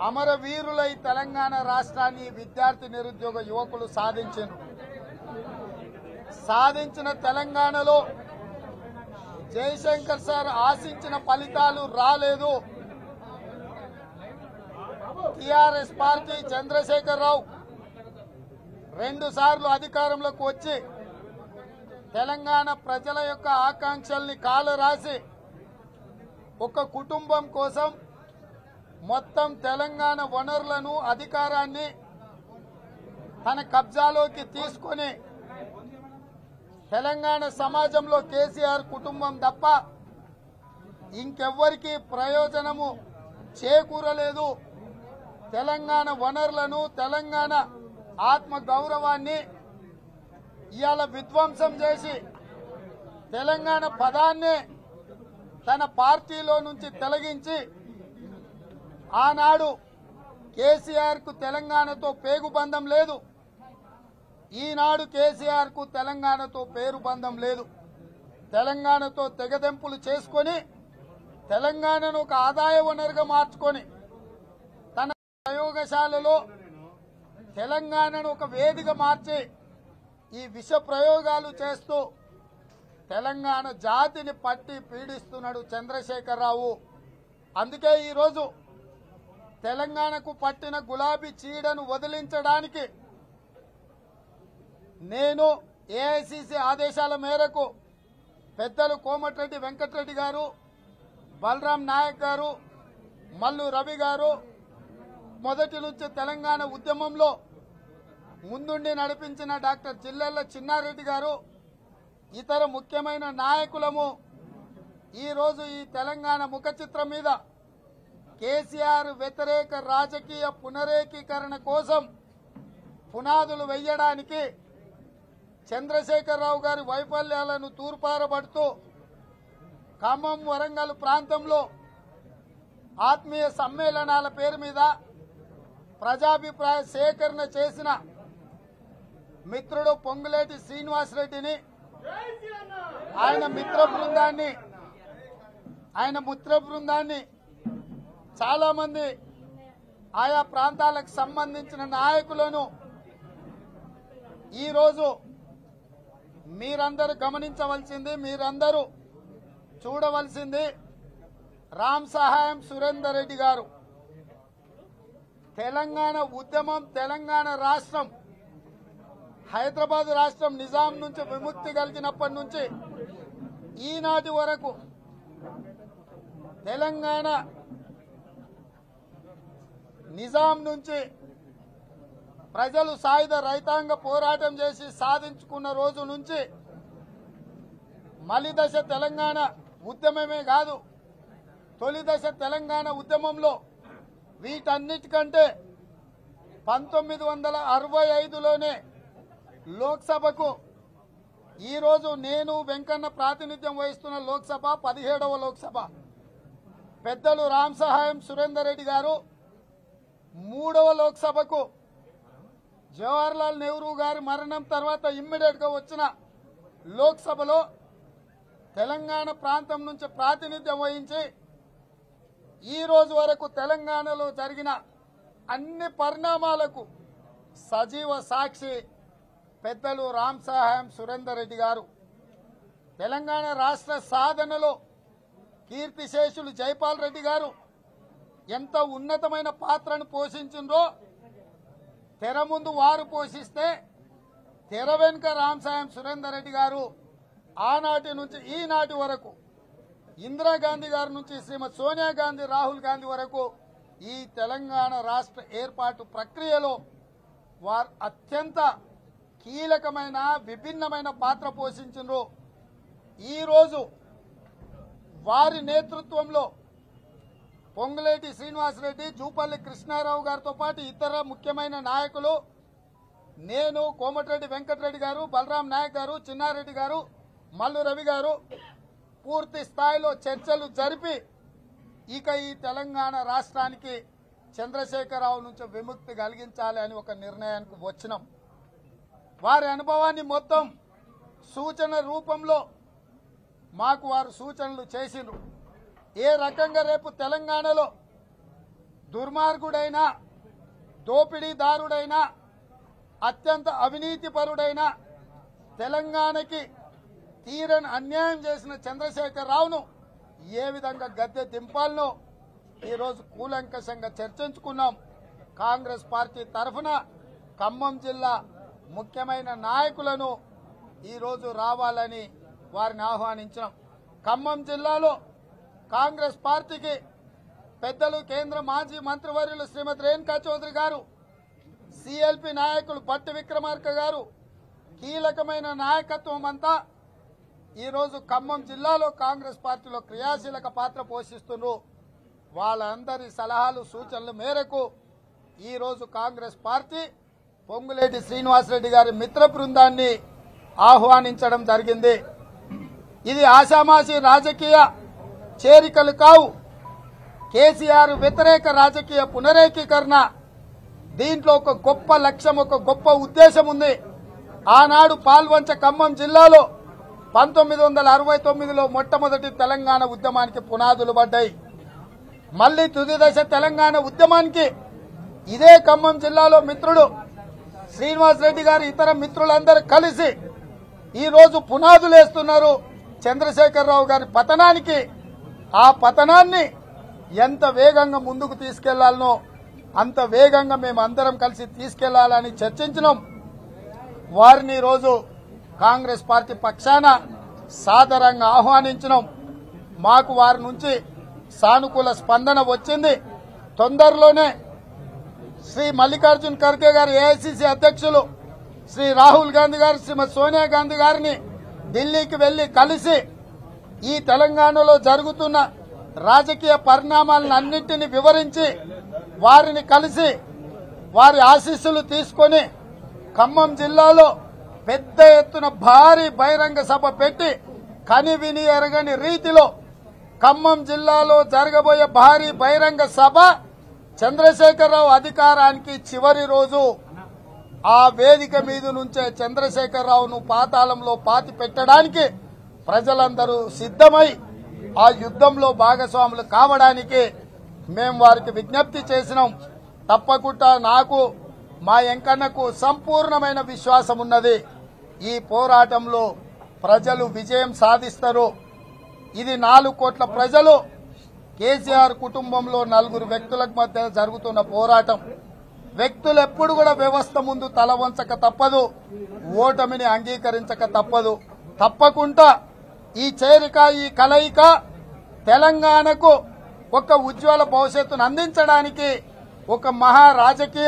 అమరవీరులై తెలంగాణ రాష్ట్రాన్ని విద్యార్థి నిరుద్యోగ యువకులు సాధించారు సాధించిన తెలంగాణలో జయశంకర్ సార్ ఆశించిన ఫలితాలు రాలేదు టిఆర్ఎస్ పార్టీ చంద్రశేఖర్ రావు రెండు సార్లు అధికారంలోకి వచ్చి తెలంగాణ ప్రజల యొక్క ఆకాంక్షల్ని కాలు రాసి ఒక కుటుంబం కోసం మొత్తం తెలంగాణ వనరులను అధికారాన్ని తన కబ్జాలోకి తీసుకొని తెలంగాణ సమాజంలో కేసీఆర్ కుటుంబం తప్ప ఇంకెవ్వరికి ప్రయోజనము చేకూరలేదు తెలంగాణ వనరులను తెలంగాణ ఆత్మ గౌరవాన్ని ఇవాళ విధ్వంసం చేసి తెలంగాణ పదాన్ని తన పార్టీలో నుంచి తొలగించి ఆనాడు కేసీఆర్ కు తెలంగాణతో పేగు బంధం లేదు ఈనాడు కేసీఆర్ కు తెలంగాణతో పేరు బంధం లేదు తెలంగాణతో తెగదెంపులు చేసుకొని తెలంగాణను ఒక ఆదాయ వనరుగా మార్చుకొని తన ప్రయోగశాలలో తెలంగాణను ఒక వేదిక మార్చి ఈ విష ప్రయోగాలు చేస్తూ తెలంగాణ జాతిని పట్టి పీడిస్తున్నాడు చంద్రశేఖరరావు అందుకే ఈరోజు తెలంగాణకు పట్టిన గులాబీ చీడను వదిలించడానికి నేను ఏఐసిసి ఆదేశాల మేరకు పెద్దలు కోమటిరెడ్డి వెంకటరెడ్డి గారు బలరాం నాయక్ గారు మల్లు రవి గారు మొదటి నుంచి తెలంగాణ ఉద్యమంలో ముందుండి నడిపించిన డాక్టర్ జిల్లెళ్ల చిన్నారెడ్డి గారు ఇతర ముఖ్యమైన నాయకులము ఈరోజు ఈ తెలంగాణ ముఖ చిత్రం మీద కేసీఆర్ వ్యతిరేక రాజకీయ పునరేకీకరణ కోసం పునాదులు వెయ్యడానికి చంద్రశేఖరరావు గారి వైఫల్యాలను తూర్పారబడుతూ ఖమ్మం వరంగల్ ప్రాంతంలో ఆత్మీయ సమ్మేళనాల పేరు మీద ప్రజాభిప్రాయ సేకరణ చేసిన మిత్రుడు పొంగులేటి శ్రీనివాసరెడ్డిని ఆయన మిత్ర బృందాన్ని ఆయన మిత్ర బృందాన్ని చాలా మంది ఆయా ప్రాంతాలకు సంబంధించిన నాయకులను ఈరోజు మీరందరూ గమనించవలసింది మీరందరూ చూడవలసింది రామ్ సహాయం సురేందర్ రెడ్డి గారు తెలంగాణ ఉద్యమం తెలంగాణ రాష్ట్రం హైదరాబాద్ రాష్ట్రం నిజాం నుంచి విముక్తి కలిగినప్పటి నుంచి ఈనాటి వరకు తెలంగాణ నిజాం నుంచి ప్రజలు సాయుధ రైతాంగ పోరాటం చేసి సాధించుకున్న రోజు నుంచి మలి దశ తెలంగాణ ఉద్యమమే కాదు తొలి దశ తెలంగాణ ఉద్యమంలో వీటన్నిటికంటే పంతొమ్మిది వందల అరవై ఐదులోనే లోక్సభకు ఈరోజు నేను వెంకన్న ప్రాతినిధ్యం వహిస్తున్న లోక్సభ పదిహేడవ లోక్సభ పెద్దలు రామ్ సహాయం సురేందర్ రెడ్డి గారు మూడవ లోక్సభకు జవహర్లాల్ నెహ్రూ గారి మరణం తర్వాత ఇమ్మీడియట్ గా వచ్చిన లోక్సభలో తెలంగాణ ప్రాంతం నుంచి ప్రాతినిధ్యం వహించి ఈ రోజు వరకు తెలంగాణలో జరిగిన అన్ని పరిణామాలకు సజీవ సాక్షి పెద్దలు రామ్ సహాయం సురేందర్ రెడ్డి గారు తెలంగాణ రాష్ట్ర సాధనలో కీర్తిశేషులు జైపాల్ రెడ్డి గారు ఎంత ఉన్నతమైన పాత్రను పోషించిందో తెర ముందు వారు పోషిస్తే తెర వెనుక రామ్ సాయం సురేందర్ రెడ్డి గారు ఆనాటి నుంచి ఈనాటి వరకు ఇందిరాగాంధీ గారి నుంచి శ్రీమతి సోనియా గాంధీ రాహుల్ గాంధీ వరకు ఈ తెలంగాణ రాష్ట్ర ఏర్పాటు ప్రక్రియలో వారు అత్యంత కీలకమైన విభిన్నమైన పాత్ర పోషించారు ఈరోజు వారి నేతృత్వంలో పొంగులేటి శ్రీనివాసరెడ్డి జూపల్లి కృష్ణారావు గారితో పాటు ఇతర ముఖ్యమైన నాయకులు నేను కోమటిరెడ్డి వెంకటరెడ్డి గారు బలరాం నాయక్ గారు చిన్నారెడ్డి గారు మల్లు రవి గారు పూర్తి స్థాయిలో చర్చలు జరిపి ఇక ఈ తెలంగాణ రాష్ట్రానికి చంద్రశేఖరరావు నుంచి విముక్తి కలిగించాలి అని ఒక నిర్ణయానికి వచ్చినాం వారి అనుభవాన్ని మొత్తం సూచన రూపంలో మాకు వారు సూచనలు చేసిండ్రు ఏ రకంగా రేపు తెలంగాణలో దుర్మార్గుడైన దోపిడీదారుడైన అత్యంత అవినీతిపరుడైన తెలంగాణకి తీరని అన్యాయం చేసిన చంద్రశేఖర్ రావును ఏ విధంగా గద్దె దింపాలనో ఈరోజు కూలంకషంగా చర్చించుకున్నాం కాంగ్రెస్ పార్టీ తరఫున ఖమ్మం జిల్లా ముఖ్యమైన నాయకులను ఈరోజు రావాలని వారిని ఆహ్వానించాం ఖమ్మం జిల్లాలో కాంగ్రెస్ పార్టీకి పెద్దలు కేంద్ర మాజీ మంత్రివర్యులు శ్రీమతి రేణుకా చౌదరి గారు సిఎల్పి నాయకులు పట్టి విక్రమార్క గారు కీలకమైన నాయకత్వం అంతా ఈరోజు ఖమ్మం జిల్లాలో కాంగ్రెస్ పార్టీలో క్రియాశీలక పాత్ర పోషిస్తున్నారు వాళ్ళందరి సలహాలు సూచనల మేరకు ఈరోజు కాంగ్రెస్ పార్టీ పొంగులేటి శ్రీనివాసరెడ్డి గారి మిత్ర బృందాన్ని ఆహ్వానించడం జరిగింది ఇది ఆషామాషి రాజకీయ చేరికలు కావు కేసీఆర్ వ్యతిరేక రాజకీయ పునరేకీకరణ దీంట్లో ఒక గొప్ప లక్ష్యం ఒక గొప్ప ఉద్దేశం ఉంది ఆనాడు పాల్వంచ ఖమ్మం జిల్లాలో పంతొమ్మిది వందల అరవై తొమ్మిదిలో మొట్టమొదటి తెలంగాణ ఉద్యమానికి పునాదులు పడ్డాయి మళ్లీ తుది దశ తెలంగాణ ఉద్యమానికి ఇదే ఖమ్మం జిల్లాలో మిత్రుడు శ్రీనివాసరెడ్డి గారు ఇతర మిత్రులందరూ కలిసి ఈ రోజు పునాదులు వేస్తున్నారు చంద్రశేఖరరావు గారి పతనానికి ఆ పతనాన్ని ఎంత వేగంగా ముందుకు తీసుకెళ్లాలనో అంత వేగంగా మేము అందరం కలిసి తీసుకెళ్లాలని చర్చించినాం వారిని ఈరోజు కాంగ్రెస్ పార్టీ పక్షాన సాదరంగా ఆహ్వానించినాం మాకు వారి నుంచి సానుకూల స్పందన వచ్చింది తొందరలోనే శ్రీ మల్లికార్జున్ ఖర్గే గారు ఏఐసిసి అధ్యక్షులు శ్రీ రాహుల్ గాంధీ గారు శ్రీమతి సోనియా గాంధీ గారిని ఢిల్లీకి వెళ్లి కలిసి ఈ తెలంగాణలో జరుగుతున్న రాజకీయ పరిణామాలను అన్నింటినీ వివరించి వారిని కలిసి వారి ఆశీస్సులు తీసుకొని ఖమ్మం జిల్లాలో పెద్ద ఎత్తున భారీ బహిరంగ సభ పెట్టి కని విని ఎరగని రీతిలో ఖమ్మం జిల్లాలో జరగబోయే భారీ బహిరంగ సభ చంద్రశేఖరరావు అధికారానికి చివరి రోజు ఆ వేదిక మీద నుంచే చంద్రశేఖరరావును పాతాళంలో పాతి పెట్టడానికి ప్రజలందరూ సిద్ధమై ఆ యుద్ధంలో భాగస్వాములు కావడానికి మేము వారికి విజ్ఞప్తి చేసినాం తప్పకుండా నాకు మా ఎంకన్నకు సంపూర్ణమైన విశ్వాసం ఉన్నది ఈ పోరాటంలో ప్రజలు విజయం సాధిస్తారు ఇది నాలుగు కోట్ల ప్రజలు కేసీఆర్ కుటుంబంలో నలుగురు వ్యక్తుల మధ్య జరుగుతున్న పోరాటం వ్యక్తులు ఎప్పుడు కూడా వ్యవస్థ ముందు తల వంచక తప్పదు ఓటమిని అంగీకరించక తప్పదు తప్పకుండా ఈ చేరిక ఈ కలయిక తెలంగాణకు ఒక ఉజ్వల భవిష్యత్తును అందించడానికి ఒక మహా రాజకీయ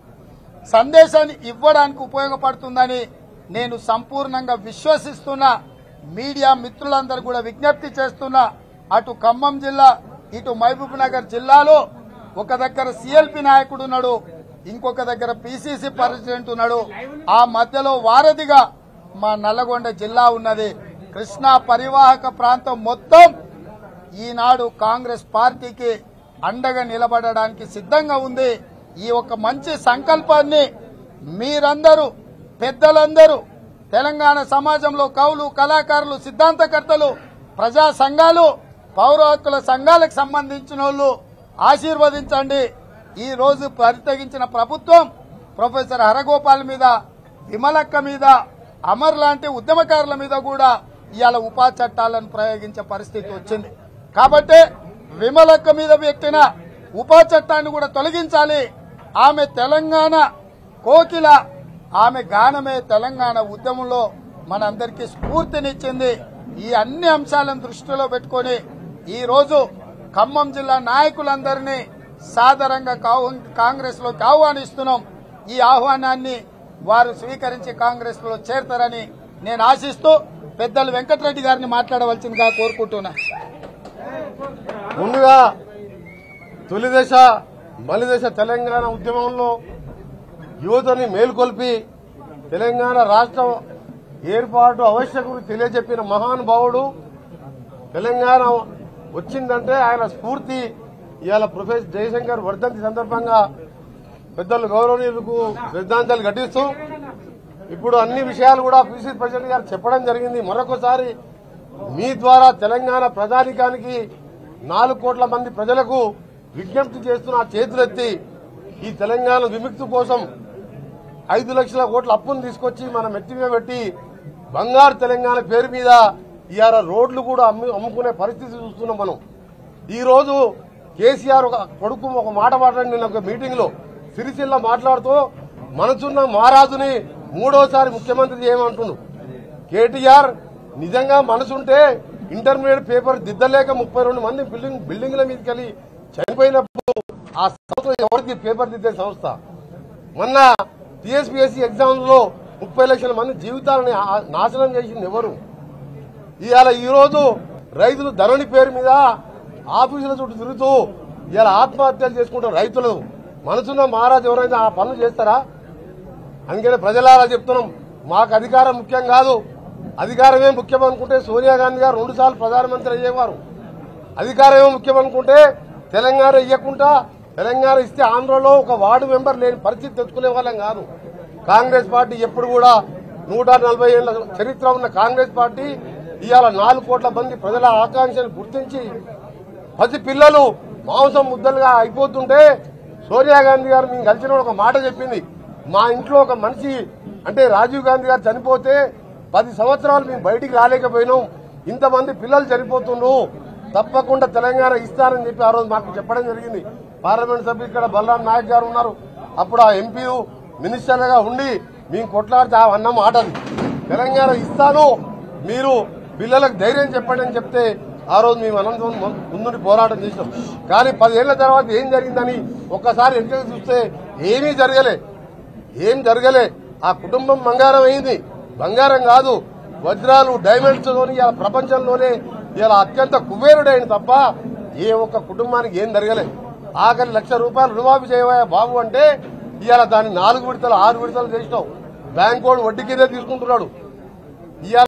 సందేశాన్ని ఇవ్వడానికి ఉపయోగపడుతుందని నేను సంపూర్ణంగా విశ్వసిస్తున్నా మీడియా మిత్రులందరూ కూడా విజ్ఞప్తి చేస్తున్నా అటు ఖమ్మం జిల్లా ఇటు మహబూబ్ నగర్ జిల్లాలో ఒక దగ్గర సిఎల్పి నాయకుడు ఉన్నాడు ఇంకొక దగ్గర పిసిసి ప్రెసిడెంట్ ఉన్నాడు ఆ మధ్యలో వారధిగా మా నల్లగొండ జిల్లా ఉన్నది కృష్ణా పరివాహక ప్రాంతం మొత్తం ఈనాడు కాంగ్రెస్ పార్టీకి అండగా నిలబడడానికి సిద్ధంగా ఉంది ఈ ఒక మంచి సంకల్పాన్ని మీరందరూ పెద్దలందరూ తెలంగాణ సమాజంలో కవులు కళాకారులు సిద్ధాంతకర్తలు ప్రజా సంఘాలు పౌర హక్కుల సంఘాలకు సంబంధించిన వాళ్ళు ఆశీర్వదించండి ఈ రోజు పరితగించిన ప్రభుత్వం ప్రొఫెసర్ హరగోపాల్ మీద విమలక్క మీద అమర్ లాంటి ఉద్యమకారుల మీద కూడా ఇవాళ ఉపా చట్టాలను ప్రయోగించే పరిస్థితి వచ్చింది కాబట్టి విమలక్క మీద పెట్టిన ఉపా చట్టాన్ని కూడా తొలగించాలి ఆమె తెలంగాణ కోకిల ఆమె గానమే తెలంగాణ ఉద్యమంలో మనందరికీ స్ఫూర్తినిచ్చింది ఈ అన్ని అంశాలను దృష్టిలో పెట్టుకొని ఈ రోజు ఖమ్మం జిల్లా నాయకులందరినీ సాదరంగా కాంగ్రెస్ లోకి ఆహ్వానిస్తున్నాం ఈ ఆహ్వానాన్ని వారు స్వీకరించి కాంగ్రెస్ లో చేరతారని నేను ఆశిస్తూ పెద్దలు వెంకటరెడ్డి గారిని మాట్లాడవలసిందిగా కోరుకుంటున్నా ముందుగా తొలి దశ మలి దశ తెలంగాణ ఉద్యమంలో యువతని మేల్కొల్పి తెలంగాణ రాష్ట్రం ఏర్పాటు ఆవశ్యకతను తెలియజెప్పిన మహానుభావుడు తెలంగాణ వచ్చిందంటే ఆయన స్ఫూర్తి ఇవాళ ప్రొఫెసర్ జయశంకర్ వర్ధంతి సందర్భంగా పెద్దలు గౌరవనీయులకు శ్రద్ధాంజలి ఘటిస్తూ ఇప్పుడు అన్ని విషయాలు కూడా పీసీ ప్రెసిడెంట్ గారు చెప్పడం జరిగింది మరొకసారి మీ ద్వారా తెలంగాణ ప్రజానికానికి నాలుగు కోట్ల మంది ప్రజలకు విజ్ఞప్తి చేస్తున్న చేతులెత్తి ఈ తెలంగాణ విముక్తి కోసం ఐదు లక్షల కోట్ల అప్పును తీసుకొచ్చి మనం ఎత్తి మీద పెట్టి బంగారు తెలంగాణ పేరు మీద ఇవాళ రోడ్లు కూడా అమ్మి అమ్ముకునే పరిస్థితి చూస్తున్నాం మనం ఈ రోజు కేసీఆర్ ఒక కొడుకు ఒక మాట మాట్లాడి నిన్న ఒక మీటింగ్ లో సిరిసిల్ల మాట్లాడుతూ మనసున్న మహారాజుని మూడోసారి ముఖ్యమంత్రి చేయమంటుండు కేటీఆర్ నిజంగా మనసుంటే ఇంటర్మీడియట్ పేపర్ దిద్దలేక ముప్పై రెండు మంది బిల్డింగ్ బిల్డింగ్ల మీదకి వెళ్ళి చనిపోయినప్పుడు ఆ సంస్థ ఎవరికి పేపర్ దిద్దే సంస్థ మొన్న టీఎస్పీఎస్సీ ఎగ్జామ్స్ లో ముప్పై లక్షల మంది జీవితాలని ఆ- నాశనం చేసింది ఎవరు ఇవాళ ఈ రోజు రైతులు ధరణి పేరు మీద ఆఫీసుల చుట్టూ తిరుగుతూ ఇవాళ ఆత్మహత్యలు చేసుకుంటారు రైతులు మనసున్న మహారాజు ఎవరైనా ఆ పనులు చేస్తారా అందుకనే ప్రజలారా చెప్తున్నాం మాకు అధికారం ముఖ్యం కాదు అధికారమే ముఖ్యం అనుకుంటే సోనియా గాంధీ గారు రెండు సార్లు ప్రధానమంత్రి అయ్యేవారు అధికారమే ముఖ్యం అనుకుంటే తెలంగాణ ఇవ్వకుండా తెలంగాణ ఇస్తే ఆంధ్రలో ఒక వార్డు మెంబర్ లేని పరిస్థితి తెచ్చుకునే వాళ్ళం కాదు కాంగ్రెస్ పార్టీ ఎప్పుడు కూడా నూట నలభై ఏళ్ల చరిత్ర ఉన్న కాంగ్రెస్ పార్టీ ఇవాళ నాలుగు కోట్ల మంది ప్రజల ఆకాంక్షను గుర్తించి పసి పిల్లలు మాంసం ముద్దలుగా అయిపోతుంటే సోనియా గాంధీ గారు మేము కలిసిన ఒక మాట చెప్పింది మా ఇంట్లో ఒక మనిషి అంటే రాజీవ్ గాంధీ గారు చనిపోతే పది సంవత్సరాలు మేము బయటికి రాలేకపోయినాం ఇంతమంది పిల్లలు చనిపోతుండ్రు తప్పకుండా తెలంగాణ ఇస్తానని చెప్పి ఆ రోజు మాకు చెప్పడం జరిగింది పార్లమెంట్ సభ్యులు ఇక్కడ బలరాం నాయక్ గారు ఉన్నారు అప్పుడు ఆ ఎంపీ మినిస్టర్గా ఉండి మేము కొట్లాడితే ఆ అన్న మాటది తెలంగాణ ఇస్తాను మీరు పిల్లలకు ధైర్యం చెప్పండి అని చెప్తే ఆ రోజు మేము అనంతరం ముందుండి పోరాటం చేసినాం కానీ పదేళ్ల తర్వాత ఏం జరిగిందని ఒక్కసారి వెనుకకు చూస్తే ఏమీ జరగలే ఏం జరగలే ఆ కుటుంబం బంగారం అయింది బంగారం కాదు వజ్రాలు డైమండ్స్ తోని ఇలా ప్రపంచంలోనే ఇలా అత్యంత కుబేరుడైన తప్ప ఏ ఒక్క కుటుంబానికి ఏం జరగలే ఆఖరి లక్ష రూపాయలు రుణమాఫీ చేయవా బాబు అంటే ఇవాళ దాన్ని నాలుగు విడతలు ఆరు విడతలు చేసినావు బ్యాంక్ వాడు వడ్డీ కింద తీసుకుంటున్నాడు ఇవాళ